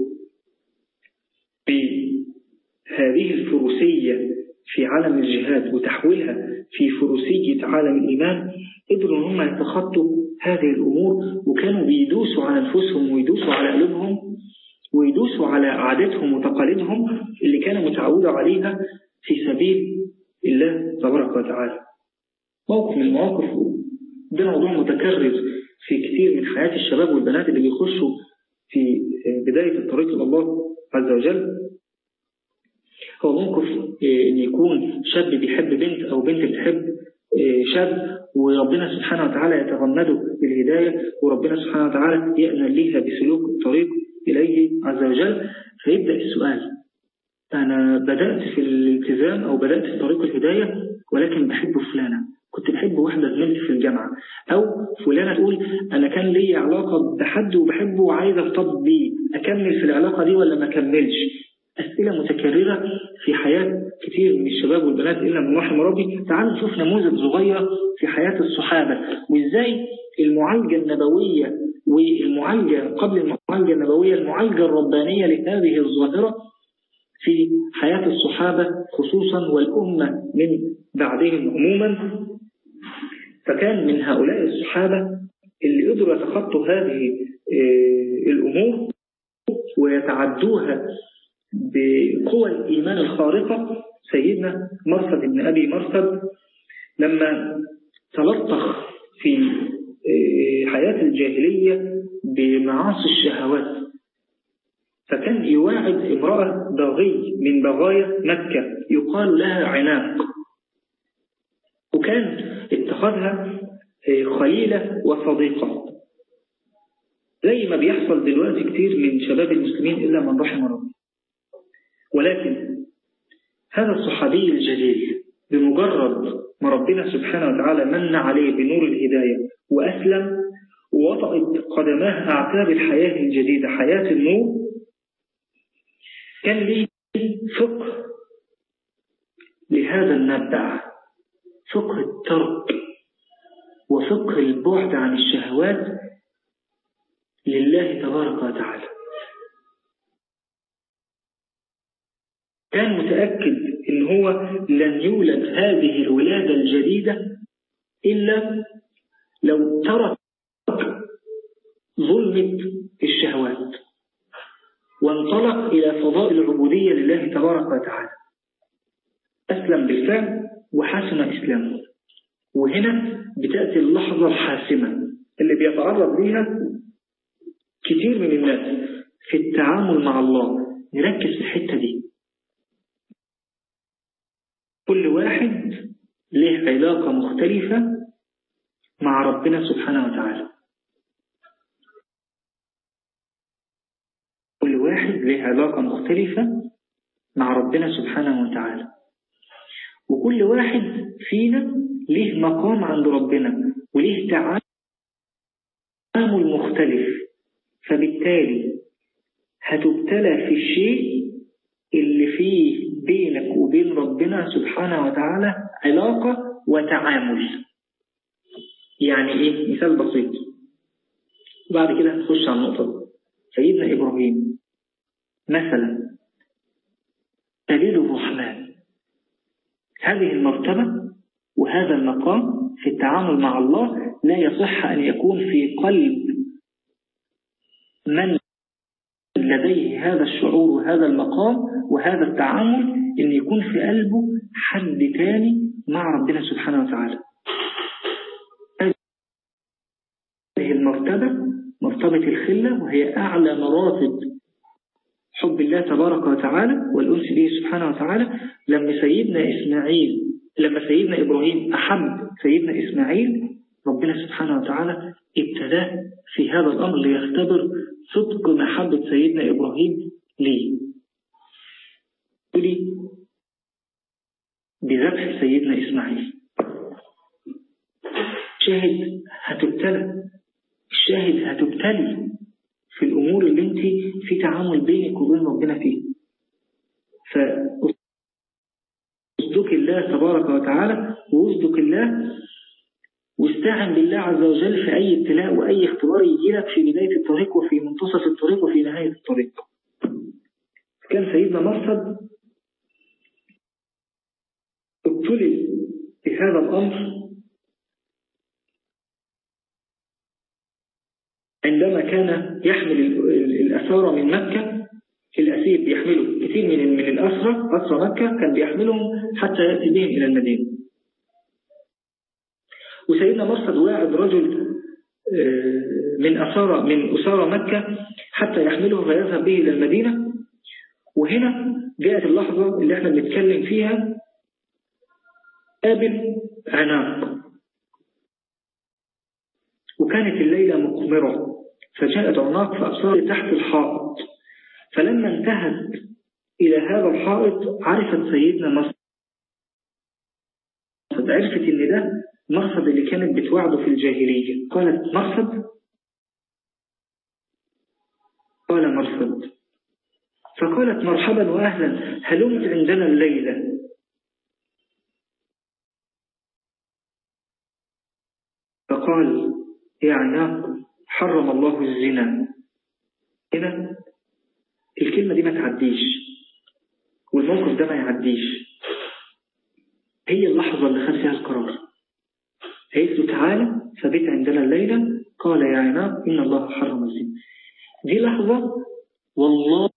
بهذه الفروسية في عالم الجهاد وتحويلها في فروسية عالم الإيمان قدروا هم يتخطوا هذه الأمور وكانوا بيدوسوا على أنفسهم ويدوسوا على قلوبهم ويدوسوا على عاداتهم وتقاليدهم اللي كانوا متعودوا عليها في سبيل الله تبارك وتعالى موقف من المواقف ده موضوع متكرر في كثير من حياة الشباب والبنات اللي بيخشوا في بداية الطريق إلى الله عز وجل هو موقف ان يكون شاب بيحب بنت او بنت بتحب شاب وربنا سبحانه وتعالى يتغمده بالهداية وربنا سبحانه وتعالى يأذن ليها بسلوك الطريق إليه عز وجل فيبدأ السؤال أنا بدأت في الالتزام أو بدأت في طريق الهداية ولكن بحب فلانة كنت بحب واحدة زميلتي في الجامعة أو فلانة تقول أنا كان لي علاقة بحد وبحبه وعايز ارتبط بيه أكمل في العلاقة دي ولا ما أكملش أسئلة متكررة في حياة كتير من الشباب والبنات إلا من رحم ربي تعالوا نشوف نموذج صغير في حياة الصحابة وإزاي المعالجة النبوية والمعالجة قبل المعالجة النبوية المعالجة الربانية لهذه الظاهرة في حياة الصحابة خصوصا والأمة من بعدهم عموما فكان من هؤلاء الصحابة اللي قدروا يتخطوا هذه الأمور ويتعدوها بقوى الإيمان الخارقة سيدنا مرصد بن أبي مرصد لما تلطخ في حياة الجاهلية بمعاصي الشهوات فكان يواعد امرأة بغي من بغايا مكة يقال لها عناق وكان اتخذها خليلة وصديقة زي ما بيحصل دلوقتي كتير من شباب المسلمين إلا من رحم ربي ولكن هذا الصحابي الجليل بمجرد ما ربنا سبحانه وتعالى من عليه بنور الهداية وأسلم ووطئت قدماه أعتاب الحياة الجديدة حياة النور كان لي فقه لهذا المبدع فقه الترك وفقه البعد عن الشهوات لله تبارك وتعالى كان متأكد إن هو لن يولد هذه الولادة الجديدة إلا لو ترك ظلمة الشهوات وانطلق إلى فضاء العبودية لله تبارك وتعالى أسلم بالفعل وحسن إسلامه وهنا بتأتي اللحظة الحاسمة اللي بيتعرض ليها كتير من الناس في التعامل مع الله نركز في الحتة دي كل واحد له علاقة مختلفة مع ربنا سبحانه وتعالى كل واحد له علاقة مختلفة مع ربنا سبحانه وتعالى وكل واحد فينا له مقام عند ربنا وله تعامل مختلف فبالتالي هتبتلى في الشيء اللي فيه بينك وبين ربنا سبحانه وتعالى علاقة وتعامل يعني ايه مثال بسيط وبعد كده هنخش على النقطة سيدنا إبراهيم مثلا خليل الرحمن هذه المرتبة وهذا المقام في التعامل مع الله لا يصح أن يكون في قلب من لديه هذا الشعور وهذا المقام وهذا التعامل ان يكون في قلبه حد تاني مع ربنا سبحانه وتعالى هذه المرتبة مرتبة الخلة وهي أعلى مراتب حب الله تبارك وتعالى والأنس به سبحانه وتعالى لما سيدنا إسماعيل لما سيدنا إبراهيم أحب سيدنا إسماعيل ربنا سبحانه وتعالى ابتداه في هذا الأمر ليختبر صدق محبة سيدنا إبراهيم ليه لي بذبح سيدنا إسماعيل شاهد هتبتلى الشاهد هتبتلي في الأمور اللي انت في تعامل بينك وبين ربنا فيه فاصدق الله تبارك وتعالى واصدق الله واستعن بالله عز وجل في أي ابتلاء وأي اختبار يجي لك في بداية الطريق وفي منتصف الطريق وفي نهاية الطريق كان سيدنا مرصد ابتلي بهذا الأمر عندما كان يحمل الأسارة من مكة الأسير بيحمله كثير من من الأسرة أسرى مكة كان بيحملهم حتى يأتي بهم إلى المدينة وسيدنا مرصد واعد رجل من أسارة من أسارة مكة حتى يحمله فيذهب به إلى المدينة وهنا جاءت اللحظة اللي احنا بنتكلم فيها قابل عناق وكانت الليلة مقمرة فجاءت عناق فأبصار تحت الحائط فلما انتهت إلى هذا الحائط عرفت سيدنا مرصد عرفت إن ده مرصد اللي كانت بتوعده في الجاهلية قالت مرصد قال مرصد فقالت مرحبا وأهلا هلمت عندنا الليلة فقال يا عناق حرم الله الزنا هنا الكلمة دي ما تعديش والموقف ده ما يعديش هي اللحظة اللي خد فيها القرار قالت له تعالى فبيت عندنا الليلة قال يا عناق إن الله حرم الزنا دي لحظة والله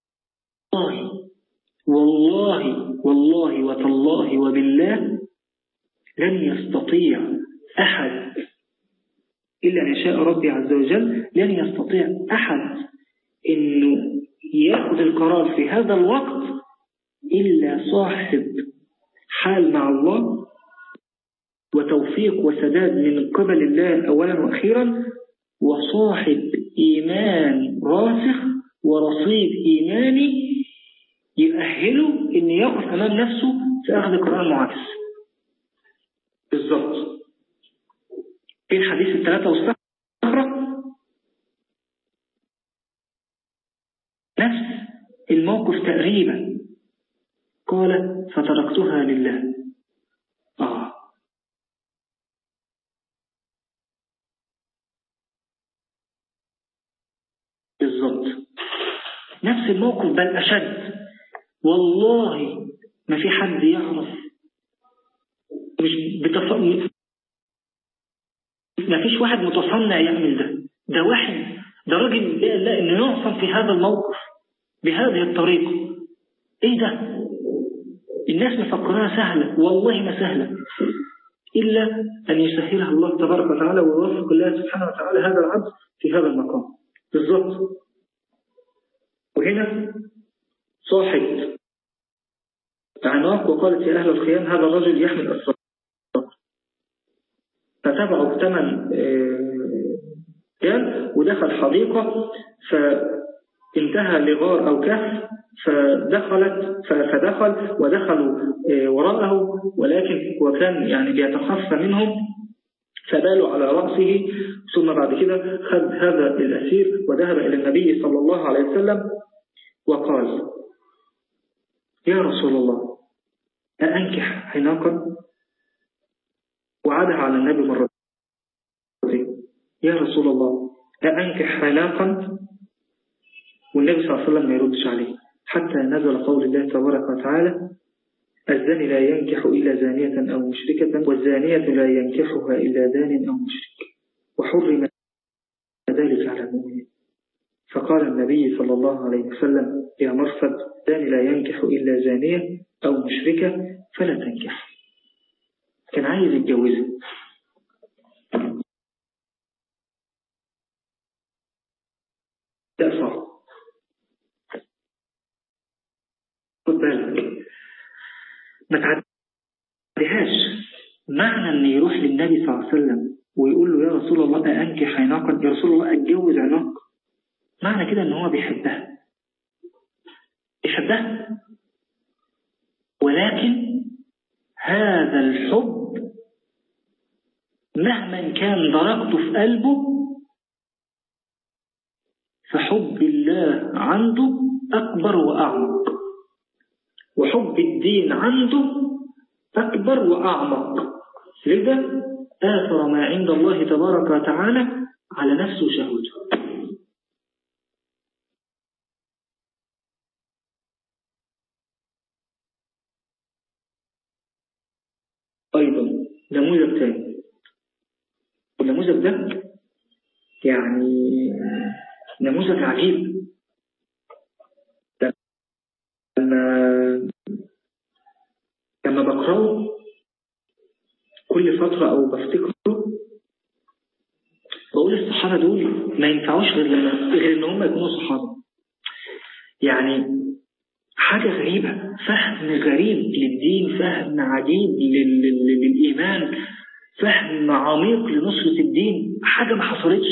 والله والله وتالله وبالله لن يستطيع أحد إلا أن يشاء ربي عز وجل لن يستطيع أحد أنه يأخذ القرار في هذا الوقت إلا صاحب حال مع الله وتوفيق وسداد من قبل الله أولا وأخيرا وصاحب إيمان راسخ ورصيد إيماني يؤهله أن يقف أمام نفسه في أخذ قرار معاكس بالضبط في الحديث الثلاثة والصخرة نفس الموقف تقريبا قال فتركتها لله آه بالضبط نفس الموقف بل أشد والله ما في حد يعرف مش بتف... ما فيش واحد متصنع يعمل ده ده واحد ده راجل لا, لا انه يعصم في هذا الموقف بهذه الطريقة ايه ده الناس مفكرها سهلة والله ما سهلة إلا أن يسهلها الله تبارك وتعالى ويوفق الله سبحانه وتعالى هذا العبد في هذا المقام بالضبط وهنا صاحب عناق وقالت يا أهل الخيام هذا الرجل يحمل الصلاة فتبعوا ثمن ريال ودخل حديقة فانتهى لغار أو كهف فدخلت فدخل ودخلوا وراءه ولكن وكان يعني بيتخفى منهم فبالوا على رأسه ثم بعد كده خذ هذا الأسير وذهب إلى النبي صلى الله عليه وسلم وقال يا رسول الله أأنكح عناقا وعادها على النبي مرة يا رسول الله أأنكح عناقا والنبي صلى الله عليه وسلم ما يردش عليه حتى نزل قول الله تبارك وتعالى الزاني لا ينكح إلا زانية أو مشركة والزانية لا ينكحها إلا زان أو مشرك وحرم ذلك على المؤمنين فقال النبي صلى الله عليه وسلم يا مرصد زاني لا ينكح إلا زانية أو مشركة فلا تنكح كان عايز يتجوزها ده صعب خد بالك ما تعديهاش معنى ان يروح للنبي صلى الله عليه وسلم ويقول له يا رسول الله أنكح عناقا يا رسول الله أتجوز عناق معنى كده ان هو بيحبها بيحبها ولكن هذا الحب مهما كان درجته في قلبه فحب الله عنده أكبر وأعمق وحب الدين عنده أكبر وأعمق لذا آثر ما عند الله تبارك وتعالى على نفسه شهوته أيضا نموذج ثاني النموذج ده يعني نموذج عجيب لما لما بقرأه كل فترة أو بفتكره بقول الصحابة دول ما ينفعوش غير لما غير إن هم يكونوا صحابة يعني حاجة غريبة فهم غريب للدين فهم عجيب للإيمان فهم عميق لنصرة الدين حاجة ما حصلتش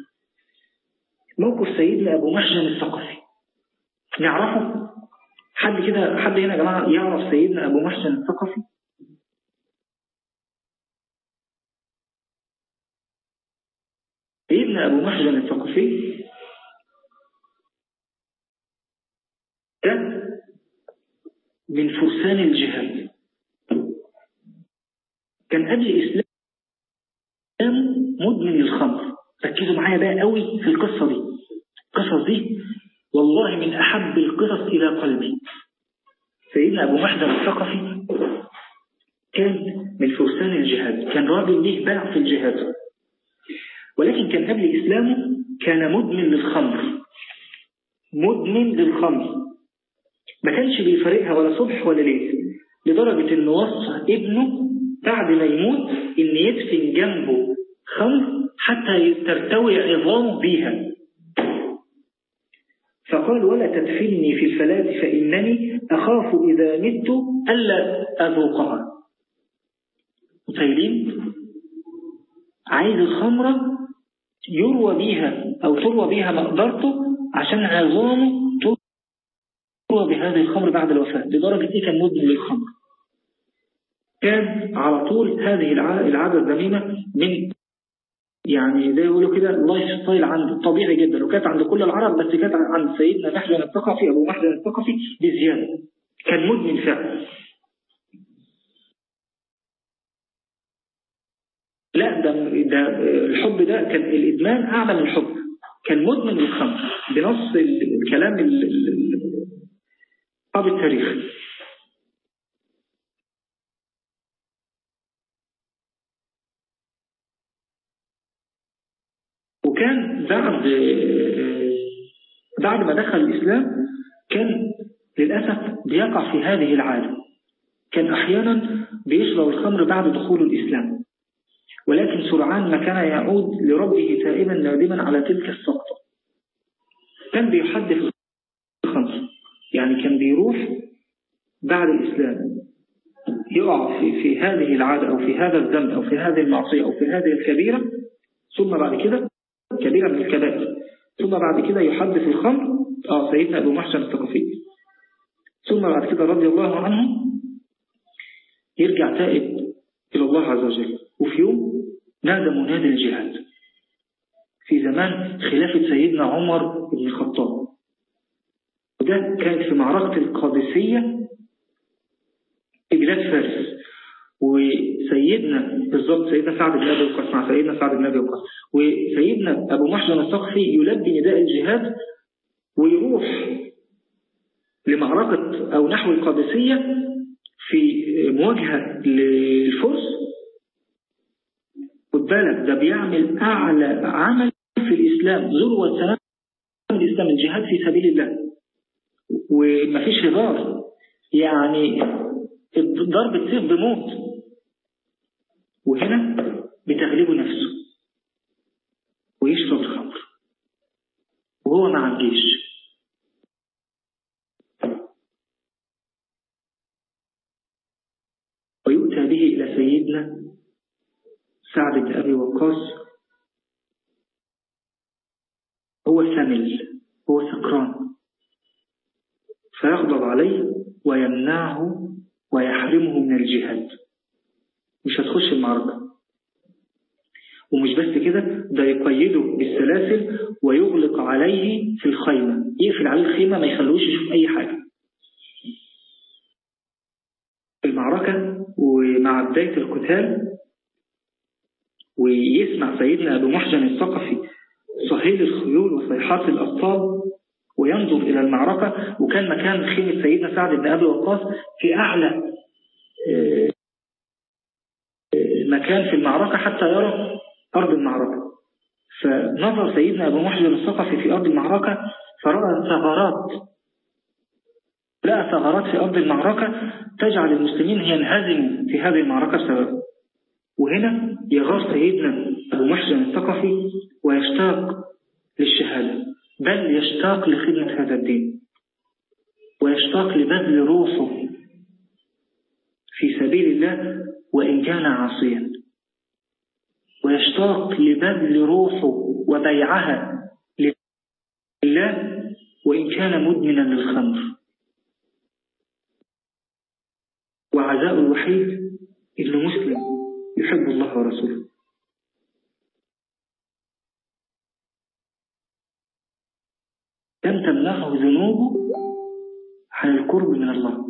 موقف سيدنا أبو محجن الثقفي نعرفه حد كده حد هنا يا جماعة يعرف سيدنا أبو محجن الثقفي سيدنا أبو محجن الثقفي ده من فرسان الجهاد كان قبل الإسلام مدمن الخمر ركزوا معايا بقى قوي في القصة دي القصص دي والله من أحب القصص إلى قلبي سيدنا أبو محجن الثقفي كان من فرسان الجهاد كان راجل ليه باع في الجهاد ولكن كان قبل إسلامه كان مدمن للخمر مدمن للخمر ما كانش بيفارقها ولا صبح ولا ليل لدرجة انه وصى ابنه بعد ما يموت ان يدفن جنبه خمر حتى ترتوي عظامه بيها فقال ولا تدفني في الفلاة فإنني أخاف إذا مت ألا أذوقها متخيلين عايز الخمرة يروى بيها أو تروى بيها مقدرته عشان عظامه تروى بهذه الخمر بعد الوفاة لدرجة إيه كان مدمن للخمر كان على طول هذه العادة الذميمة من يعني زي يقولوا كده اللايف ستايل عنده طبيعي جدا وكانت عند كل العرب بس كانت عند سيدنا محزن الثقفي أبو محزن الثقفي بزيادة كان مدمن فعلا لا ده, ده الحب ده كان الإدمان أعلى من الحب كان مدمن للخمر بنص الكلام أب التاريخ وكان بعد بعد ما دخل الإسلام كان للأسف بيقع في هذه العادة كان أحيانا بيشرب الخمر بعد دخول الإسلام ولكن سرعان ما كان يعود لربه تائبا نادما على تلك السقطة كان بيحدث الخمر يعني كان بيروح بعد الإسلام يقع في, في هذه العادة أو في هذا الذنب أو في هذه المعصية أو في هذه الكبيرة ثم بعد كده كبيرة من الكبائر ثم بعد كده يحدث الخمر آه سيدنا أبو محسن الثقفي ثم بعد كده رضي الله عنه يرجع تائب إلى الله عز وجل وفي يوم نادى منادي الجهاد في زمان خلافة سيدنا عمر بن الخطاب وده كانت في معركة القادسية في بلاد فارس وسيدنا بالضبط سيدنا سعد بن أبي وقاص مع سيدنا سعد بن أبي وقاص وسيدنا أبو محزن الثقفي يلبي نداء الجهاد ويروح لمعركة أو نحو القادسية في مواجهة للفرس خد بالك ده بيعمل أعلى عمل في الإسلام ذروة سلام الإسلام الجهاد في سبيل الله ومفيش هزار يعني ضرب السيف بموت وهنا بتغلبه نفسه ويشرب الخمر وهو مع الجيش ويؤتى به إلى سيدنا سعد بن أبي وقاص هو سمل هو سكران فيغضب عليه ويمنعه ويحرمه من الجهاد مش هتخش المعركة ومش بس كده ده يقيده بالسلاسل ويغلق عليه في الخيمة يقفل عليه الخيمة ما يخلوش يشوف أي حاجة المعركة ومع بداية القتال ويسمع سيدنا أبو محجن الثقفي صهيل الخيول وصيحات الأبطال وينظر إلى المعركة وكان مكان خيمة سيدنا سعد بن أبي وقاص في أعلى مكان في المعركة حتى يرى أرض المعركة فنظر سيدنا أبو محجن الثقفي في أرض المعركة فرأى ثغرات لقى ثغرات في أرض المعركة تجعل المسلمين ينهزموا في هذه المعركة بسببه وهنا يغار سيدنا أبو محسن الثقفي ويشتاق للشهادة بل يشتاق لخدمة هذا الدين ويشتاق لبذل روحه في سبيل الله وإن كان عاصيا ويشتاق لبذل روحه وبيعها لله وإن كان مدمنا للخمر وعزاء الوحيد إنه مسلم يحب الله ورسوله لم تمنعه ذنوبه عن القرب من الله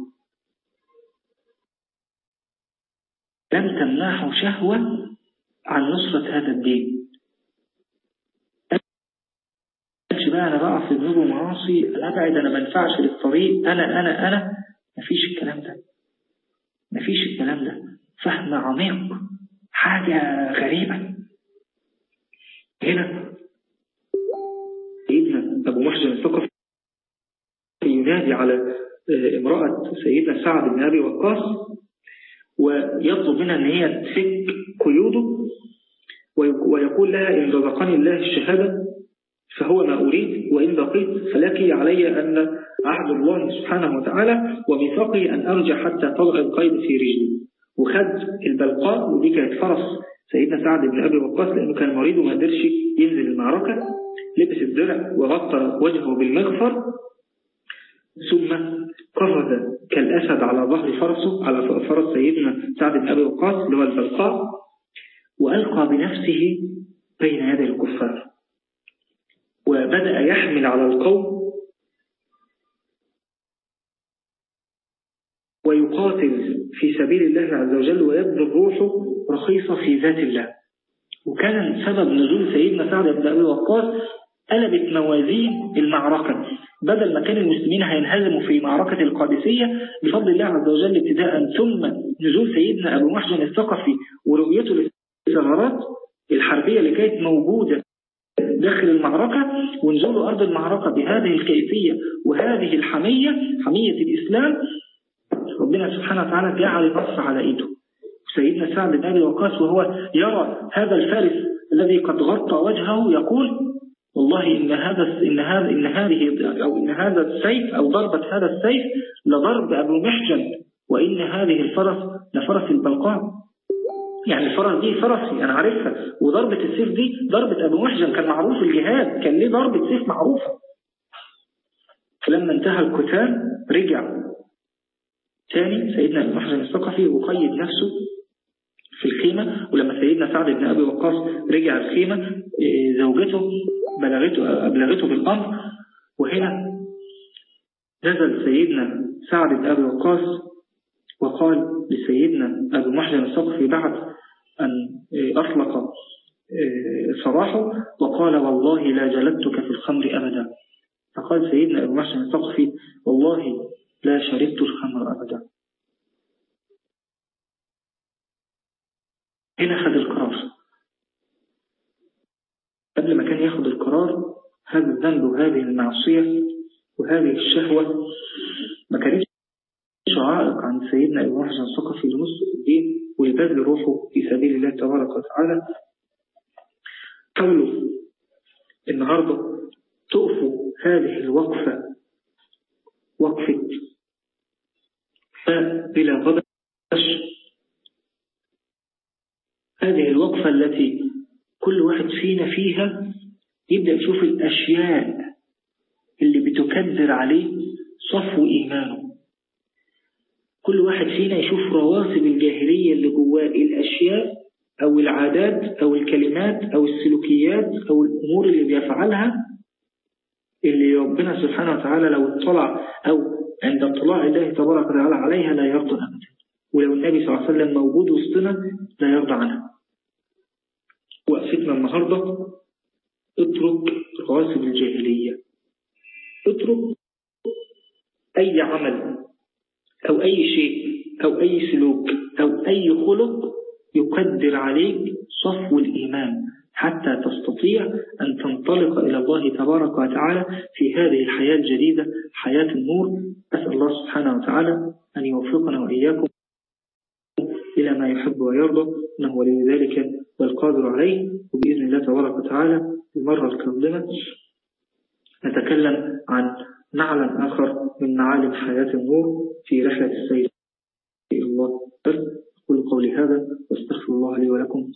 لم تمنعه شهوة عن نصرة هذا الدين قالش بقى أنا بقع في ذنوب ومعاصي أنا أبعد أنا ما ينفعش للطريق أنا أنا أنا مفيش الكلام ده مفيش الكلام ده فهم عميق حاجة غريبة هنا سيدنا أبو محسن الثقفي ينادي على امرأة سيدنا سعد بن أبي وقاص ويطلب منها أن هي تفك قيوده ويقول لها إن رزقني الله الشهادة فهو ما أريد وإن بقيت فلك علي أن عهد الله سبحانه وتعالى وميثاقي أن أرجع حتى تضع القيد في رجلي وخد البلقاء ودي كانت فرس سيدنا سعد بن أبي وقاص لأنه كان مريض وما قدرش ينزل المعركة لبس الدرع وغطى وجهه بالمغفر ثم قفز كالأسد على ظهر فرسه على فرس سيدنا سعد بن أبي وقاص اللي هو البلقاء وألقى بنفسه بين يدي الكفار وبدأ يحمل على القوم ويقاتل في سبيل الله عز وجل ويبذل روحه رخيصة في ذات الله وكان سبب نزول سيدنا سعد بن أبي وقاص قلبت موازين المعركة بدل ما كان المسلمين هينهزموا في معركة القادسية بفضل الله عز وجل ابتداء ثم نزول سيدنا أبو محجن الثقفي ورؤيته للثغرات الحربية اللي كانت موجودة داخل المعركة ونزول أرض المعركة بهذه الكيفية وهذه الحمية حمية الإسلام ربنا سبحانه وتعالى جعل النصر على إيده سيدنا سعد بن أبي وقاص وهو يرى هذا الفارس الذي قد غطى وجهه يقول والله إن هذا إن هذا إن هذه أو إن هذا السيف أو ضربة هذا السيف لضرب أبو محجن وإن هذه الفرس لفرس البلقاء يعني الفرس دي فرسي أنا عارفها وضربة السيف دي ضربة أبو محجن كان معروف الجهاد كان ليه ضربة سيف معروفة فلما انتهى القتال رجع ثاني سيدنا أبو محجن الثقفي وقيد نفسه في الخيمة ولما سيدنا سعد بن أبي وقاص رجع الخيمة زوجته بلغته أبلغته بالأمر وهنا نزل سيدنا سعد بن أبي وقاص وقال لسيدنا أبو محجن الثقفي بعد أن أطلق صراحه وقال والله لا جلدتك في الخمر أبدا فقال سيدنا أبو محجن الثقفي والله لا شربت الخمر أبدا هنا خد القرار قبل ما كان ياخد القرار هذا الذنب وهذه المعصية وهذه الشهوة ما كانتش عائق عند سيدنا أبو محسن الثقفي لنصف الدين ويبذل روحه في سبيل الله تبارك وتعالى قوله النهاردة تقفوا هذه الوقفة وقفة بلا غبش هذه الوقفة التي كل واحد فينا فيها يبدأ يشوف الأشياء اللي بتكدر عليه صفو إيمانه كل واحد فينا يشوف رواسب الجاهلية اللي جواه الأشياء أو العادات أو الكلمات أو السلوكيات أو الأمور اللي بيفعلها اللي ربنا سبحانه وتعالى لو اطلع أو عند اطلاع الله تبارك وتعالى عليها لا يرضى أبدا ولو النبي صلى الله عليه وسلم موجود وسطنا لا يرضى عنها وقفتنا النهاردة اترك رواسب الجاهلية اترك أي عمل أو أي شيء أو أي سلوك أو أي خلق يقدر عليك صفو الإيمان حتى تستطيع أن تنطلق إلى الله تبارك وتعالى في هذه الحياة الجديدة حياة النور أسأل الله سبحانه وتعالى أن يوفقنا وإياكم إلى ما يحب ويرضى إنه ولي ذلك والقادر عليه وبإذن الله تبارك وتعالى المرة القادمة نتكلم عن معلم آخر من معالم حياة النور في رحلة السير إلى الله أقول قولي هذا واستغفر الله لي ولكم